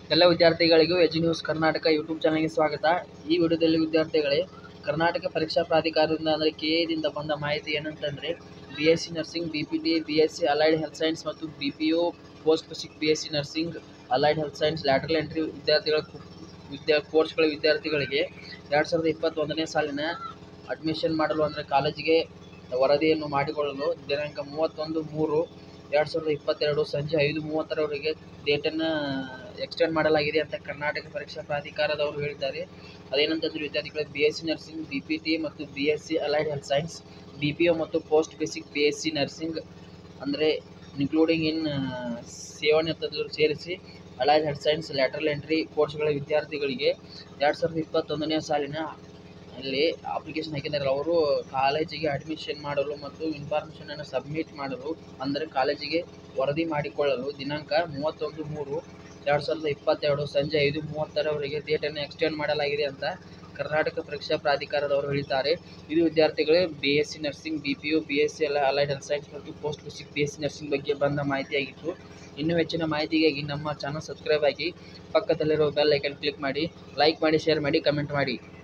ಎಲ್ಲ ವಿದ್ಯಾರ್ಥಿಗಳಿಗೂ ಎಜು news Karnataka YouTube ಚಾನಲ್ಗೆ ಸ್ವಾಗತ ಈ ವಿಡಿಯೋದಲ್ಲಿ ವಿದ್ಯಾರ್ಥಿಗಳೇ ಕರ್ನಾಟಕ ಪರೀಕ್ಷಾ ಪ್ರಾಧಿಕಾರದಿಂದ ಅಂದರೆ ಕೆ ಎದಿಂದ ಬಂದ ಮಾಹಿತಿ ಏನಂತಂದರೆ B S C nursing B P T B S C allied health science ಮತ್ತು B P O post basic B S C nursing allied health science lateral entry ವಿದ್ಯಾರ್ಥಿಗಳ ವಿದ್ಯಾ ಕೋರ್ಸ್ಗಳ ವಿದ್ಯಾರ್ಥಿಗಳಿಗೆ ಎರಡು ಸಾವಿರದ ಇಪ್ಪತ್ತೊಂದನೇ ಸಾಲಿನ ಅಡ್ಮಿಷನ್ ಮಾಡಲು ಅಂದರೆ ಕಾಲೇಜಿಗೆ ವರದಿಯನ್ನು ಮಾಡಿಕೊಳ್ಳಲು ದಿನಾಂಕ ಮೂವತ್ತೊಂದು ಮೂರು ಎರಡು ಸಾವಿರದ ಇಪ್ಪತ್ತೆರಡು ಸಂಜೆ ಐದು ಮೂವತ್ತರವರೆಗೆ ಡೇಟನ್ನು ಎಕ್ಸ್ಟೆಂಡ್ ಮಾಡಲಾಗಿದೆ ಅಂತ ಕರ್ನಾಟಕ ಪರೀಕ್ಷಾ ಪ್ರಾಧಿಕಾರದವರು ಹೇಳಿದ್ದಾರೆ ಅದೇನಂತಂದ್ರೆ ವಿದ್ಯಾರ್ಥಿಗಳಿಗೆ B S C nursing B P T ಮತ್ತು B S C allied health science B P O ಮತ್ತು post basic B S C nursing ಅಂದರೆ ಇನ್ಕ್ಲೂಡಿಂಗ್ ಇನ್ ಸೇವನಿರ್ತದ್ರು ಸೇರಿಸಿ allied health science lateral entry ಕೋರ್ಸ್ಗಳ ವಿದ್ಯಾರ್ಥಿಗಳಿಗೆ ಎರಡು ಸಾವಿರದ ಇಪ್ಪತ್ತೊಂದನೇ ಸಾಲಿನ ಅಲ್ಲಿ ಅಪ್ಲಿಕೇಶನ್ ಹಾಕಿದ್ದಾರೆ ಅವರು ಕಾಲೇಜಿಗೆ ಅಡ್ಮಿಷನ್ ಮಾಡಲು ಮತ್ತು ಇನ್ಫಾರ್ಮೇಷನನ್ನು ಸಬ್ಮಿಟ್ ಮಾಡಲು ಅಂದರೆ ಕಾಲೇಜಿಗೆ ವರದಿ ಮಾಡಿಕೊಳ್ಳಲು ದಿನಾಂಕ ಮೂವತ್ತೊಂದು ಮೂರು ಎರಡು ಸಾವಿರದ ಇಪ್ಪತ್ತೆರಡು ಸಂಜೆ ಐದು ಮೂವತ್ತರವರೆಗೆ ಡೇಟನ್ನು ಎಕ್ಸ್ಟೆಂಡ್ ಮಾಡಲಾಗಿದೆ ಅಂತ ಕರ್ನಾಟಕ ಪರೀಕ್ಷಾ ಪ್ರಾಧಿಕಾರದವರು ಹೇಳಿದ್ದಾರೆ ಇದು ವಿದ್ಯಾರ್ಥಿಗಳೇ B S C nursing B P U B S C ಎಲ್ಲ ಅಲೈಡ್ ಹೆಲ್ತ್ ಸೈನ್ಸ್ ಮತ್ತು post basic B S C nursing ಬಗ್ಗೆ ಬಂದ ಮಾಹಿತಿಯಾಗಿತ್ತು ಇನ್ನೂ ಹೆಚ್ಚಿನ ಮಾಹಿತಿಗಾಗಿ ನಮ್ಮ ಚಾನಲ್ ಸಬ್ಸ್ಕ್ರೈಬ್ ಆಗಿ ಪಕ್ಕದಲ್ಲಿರೋ ಬೆಲ್ ಐಕನ್ ಕ್ಲಿಕ್ ಮಾಡಿ ಲೈಕ್ ಮಾಡಿ ಶೇರ್ ಮಾಡಿ ಕಮೆಂಟ್ ಮಾಡಿ